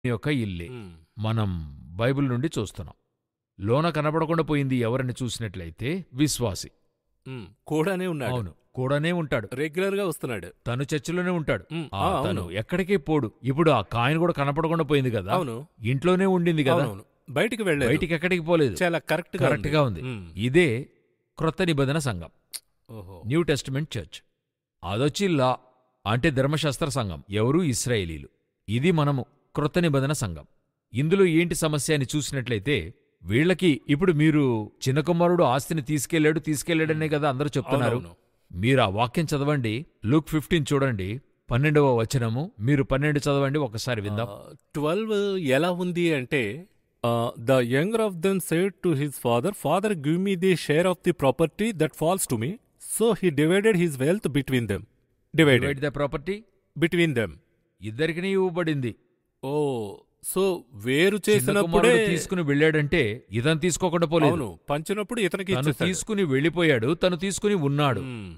యొక్క ఇల్లే ఉమ్, మనం బైబిల్ నుండి చూస్తున్నాం లోన కనబడకుండా పోయింది ఎవరిని చూసినట్లయితే విశ్వాసి ఉమ్, కూడానే ఉన్నాడు అవును కూడానే ఉంటాడు రెగ్యులర్ గా వస్తున్నాడు తను చర్చిలోనే ఉంటాడు ఉమ్, ఆ, ఆ, తను అవును ఎక్కడికే పోడు ఇప్పుడు ఆ కాయిన్ కూడా కనపడకుండా పోయింది కదా అవును ఇంట్లోనే ఉండింది కదా అవునవును బయటికి వెళ్ళలేదు బయటికి ఎక్కడికి పోలేదు చాలా కరెక్ట్ కరెక్ట్ గా ఉంది ఉమ్, ఇదే క్రొత్త నిబంధన సంఘం ఓహో న్యూ టెస్టిమెంట్ చర్చ్ అదొచ్చి లా అంటే ధర్మశాస్త్ర సంఘం ఎవరు ఇస్రాయేలీలు ఇది మనము క్రొత్త నిబంధన సంఘం ఇందులో ఏంటి సమస్య అని చూసినట్లయితే వీళ్ళకి ఇప్పుడు మీరు చిన్న కుమారుడు ఆస్తిని తీసుకెళ్లాడు తీసుకెళ్లాడనే కదా అందరూ చెప్తున్నారు అవునవును. మీరు ఆ వాక్యం చదవండి లూక్ ఫిఫ్టీన్ చూడండి పన్నెండవ వచనము మీరు పన్నెండు చదవండి ఒకసారి విందాం ట్వెల్వ్ ఎలా ఉంది అంటే the younger of them said to his father father give me the share of the property that falls to me so he divided his wealth between them divided the property between them ఇద్దరికి ఇవ్వబడింది ఓ so వేరు చిన్న చేసినప్పుడే కుమారుడు తీసుకుని వెళ్ళాడంటే ఇతను తీసుకోకుండా పోలేదు అవును పంచినప్పుడు ఇతనికి తను ఇచ్చేస్తాడు తీసుకుని వెళ్ళిపోయాడు తను తీసుకుని ఉన్నాడు మ్మ్.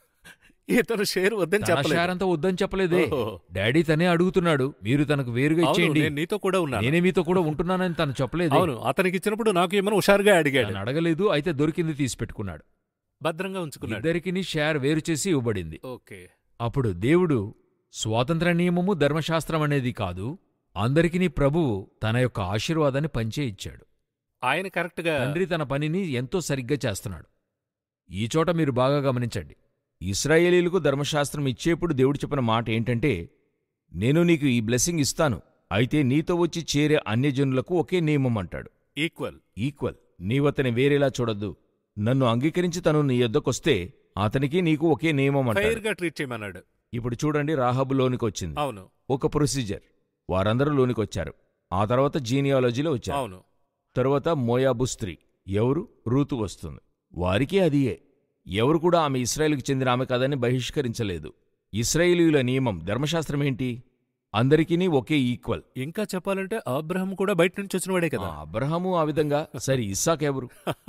ఇతను షేర్ వద్దని తన చెప్పలేదు షేర్ అంతా వద్దని చెప్పలేదే ఓహో. డాడీ తనే అడుగుతున్నాడు మీరు తనకు వేరుగా అవును ఇచ్చేయండి నేను నీతో కూడా ఉన్నాను నేనే మీతో కూడా ఉంటున్నానని తను చెప్పలేదు అవును అతనికి ఇచ్చినప్పుడు నాకు ఏమైనా హుషారుగా అడిగాడు తను అడగలేదు అయితే దొరికింది తీసి పెట్టుకున్నాడు భద్రంగా ఉంచుకున్నాడు ఇద్దరికి షేర్ వేరు చేసి ఇవ్వబడింది ఓకే అప్పుడు దేవుడు స్వాతంత్ర నియమము ధర్మశాస్త్రం అనేది కాదు అందరికినీ ప్రభువు తన యొక్క ఆశీర్వాదాన్ని పంచే ఇచ్చాడు ఆయన కరెక్ట్ గా తండ్రి తన పనిని ఎంతో సరిగ్గా చేస్తున్నాడు ఈ చోట మీరు బాగా గమనించండి ఇస్రాయేలీలకు ధర్మశాస్త్రం ఇచ్చేప్పుడు దేవుడు చెప్పిన మాట ఏంటంటే నేను నీకు ఈ బ్లెస్సింగ్ ఇస్తాను అయితే నీతో వచ్చి చేరే అన్యజనులకు ఒకే నియమం అంటాడు ఈక్వల్ ఈక్వల్ నీవతని వేరేలా చూడొద్దు నన్ను అంగీకరించి తను నీ యొద్దకొస్తే అతనికి నీకు ఒకే నియమం ఫైర్ అంటాడు గా ట్రీట్ చేయమన్నాడు ఇప్పుడు చూడండి రాహబు లోనికి వచ్చింది అవును ఒక ప్రొసీజర్ వారందరూ లోనికి వచ్చారు ఆ తర్వాత జీనియాలజీలో వచ్చారు అవును తరువాత మోయాబు స్త్రీ ఎవరు రూతు వస్తుంది వారికి అదియే ఎవరు కూడా ఆమె ఇస్రాయేలుకి చెందిన ఆమె కాదని బహిష్కరించలేదు ఇస్రాయేలీయుల నియమం ధర్మశాస్త్రం ఏంటి అందరికీ ఒకే ఈక్వల్ ఇంకా చెప్పాలంటే అబ్రహం కూడా బయట నుంచి వచ్చినవాడే ఆ కదా అబ్రహాము ఆ విధంగా సరే ఇస్సాక్ ఎవరు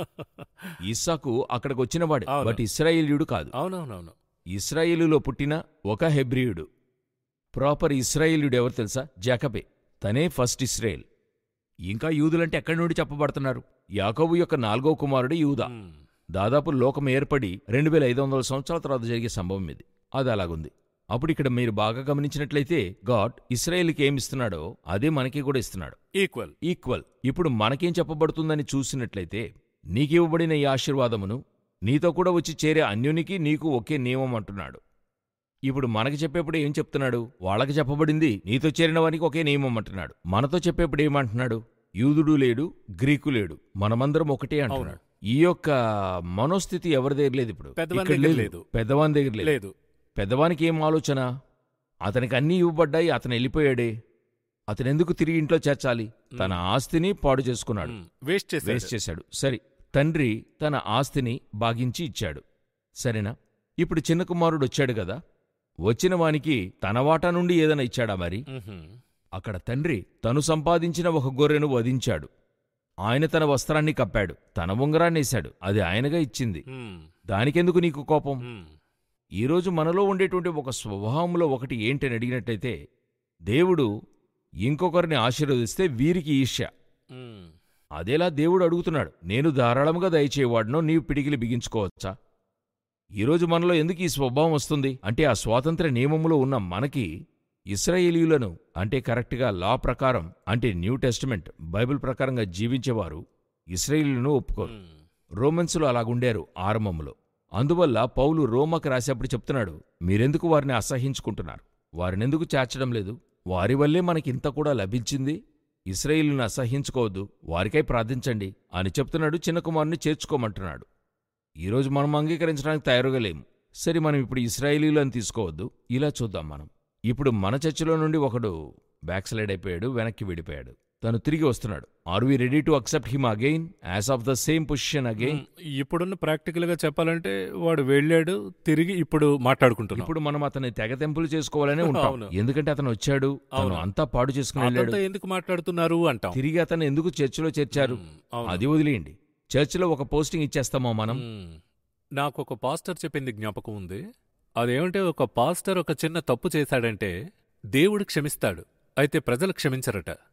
ఇస్సాకు అక్కడికి వచ్చినవాడు అవును. బట్ ఇస్రాయేలీయుడు కాదు అవునవునవును ఇస్రాయేలులో పుట్టిన ఒక హెబ్రియుడు ప్రాపర్ ఇస్రాయేలీయుడు ఎవరు తెలుసా జాకబే తనే ఫస్ట్ ఇస్రాయేల్ ఇంకా యూదులంటే ఎక్కడి నుండి చెప్పబడుతున్నారు యాకోబు యొక్క నాలుగో కుమారుడు యూదా మ్మ్. దాదాపు లోకం ఏర్పడి రెండు వేల ఐదు వందల సంవత్సరాల తర్వాత జరిగే సంభవం ఇది అది అలాగుంది అప్పుడు ఇక్కడ మీరు బాగా గమనించినట్లయితే గాడ్ ఇస్రాయేల్కి ఏమిస్తున్నాడో అదే మనకి కూడా ఇస్తున్నాడు ఈక్వల్ ఈక్వల్ ఇప్పుడు మనకేం చెప్పబడుతుందని చూసినట్లయితే నీకివ్వబడిన ఈ ఆశీర్వాదమును నీతో కూడా వచ్చి చేరే అన్యునికి నీకు ఒకే నియమం అంటున్నాడు ఇప్పుడు మనకి చెప్పేప్పుడు ఏం చెప్తున్నాడు వాళ్ళకి చెప్పబడింది నీతో చేరిన వానికి ఒకే నియమం అంటున్నాడు మనతో చెప్పేప్పుడు ఏమంటున్నాడు యూదుడు లేడు గ్రీకు లేడు మనమందరం ఒకటే అంటున్నాడు ఈ యొక్క మనోస్థితి ఎవరి దగ్గర లేదు ఇప్పుడు పెద్దవాని ఇక్కడ దగ్గర లేదు. పెద్దవాని దగ్గర లేదు లేదు పెద్దవానికి ఏం ఆలోచన అతనికి అన్నీ ఇవ్వబడ్డాయి అతను వెళ్ళిపోయాడే అతనెందుకు తిరిగి ఇంట్లో చేర్చాలి తన ఆస్తిని పాడు చేసుకున్నాడు మ్మ్. వేస్ట్ చేశాడు వేస్ట్ చేశాడు సరే తండ్రి తన ఆస్తిని బాగించి ఇచ్చాడు సరేనా ఇప్పుడు చిన్న కుమారుడు వచ్చాడు కదా వచ్చిన వానికి తన వాటా నుండి ఏదైనా ఇచ్చాడా మరి మ్మ్. అక్కడ తండ్రి తను సంపాదించిన ఒక గొర్రెను వధించాడు ఆయన తన వస్త్రాన్ని కప్పాడు తన ఉంగరాన్నేశాడు అది ఆయనగా ఇచ్చింది మ్మ్. దానికెందుకు నీకు కోపం మ్మ్. ఈరోజు మనలో ఉండేటువంటి ఒక స్వభావంలో ఒకటి ఏంటని అడిగినట్టయితే దేవుడు ఇంకొకరిని ఆశీర్వదిస్తే వీరికి ఈర్ష్య మ్మ్. అదేలా దేవుడు అడుగుతున్నాడు నేను ధారాళంగా దయచేవాడునో నీవు పిడికిలి బిగించుకోవచ్చా ఈరోజు మనలో ఎందుకు ఈ స్వభావం వస్తుంది అంటే ఆ స్వాతంత్ర నియమములో ఉన్న మనకి ఇస్రాయేలీయులను అంటే కరెక్ట్గా లా ప్రకారం అంటే న్యూ టెస్టిమెంట్ బైబిల్ ప్రకారంగా జీవించేవారు ఇస్రాయేలీలను ఒప్పుకోరు మ్మ్. రోమన్సులు అలాగుండారు ఆరంభంలో అందువల్ల పౌలు రోమకు రాసేప్పుడు చెప్తున్నాడు మీరెందుకు వారిని అసహించుకుంటున్నారు వారినెందుకు చేర్చడం లేదు వారి వల్లే మనకింత కూడా లభించింది ఇస్రాయిల్ను అసహించుకోవద్దు వారికై ప్రార్థించండి అని చెప్తున్నాడు చిన్న కుమారుని చేర్చుకోమంటున్నాడు ఈరోజు మనం అంగీకరించడానికి తయారుగా లేము సరే మనం ఇప్పుడు ఇస్రాయేలీలను తీసుకోవద్దు ఇలా చూద్దాం మనం ఇప్పుడు మన చర్చిలో నుండి ఒకడు బ్యాక్ స్లైడ్ అయిపోయాడు వెనక్కి విడిపోయాడు తను తిరిగి వస్తున్నాడు are we ready to accept him again as of the same position again hmm. ఇప్పుడున్న ప్రాక్టికల్ గా చెప్పాలంటే వాడు వెళ్ళాడు తిరిగి ఇప్పుడు మాట్లాడుకుంటున్నాం ఇప్పుడు మనం అతని తెగతెంపులు చేసుకోవాలనే ఉంటాం అవును. ఎందుకంటే అతను వచ్చాడు తను అవును. అంతా పాడు చేసుకుని వెళ్ళాడు అతనితో ఎందుకు మాట్లాడుతున్నారు అంటాం తిరిగి అతను ఎందుకు చర్చిలో చేర్చారు మ్మ్. అవును. అది వదిలేయండి చర్చిలో ఒక పోస్టింగ్ ఇచ్చేస్తామో మనం మ్మ్. నాకు ఒక పాస్టర్ చెప్పింది జ్ఞాపకం ఉంది అదేమంటే ఒక పాస్టర్ ఒక చిన్న తప్పు చేశాడంటే దేవుడు క్షమిస్తాడు అయితే ప్రజలు క్షమించరట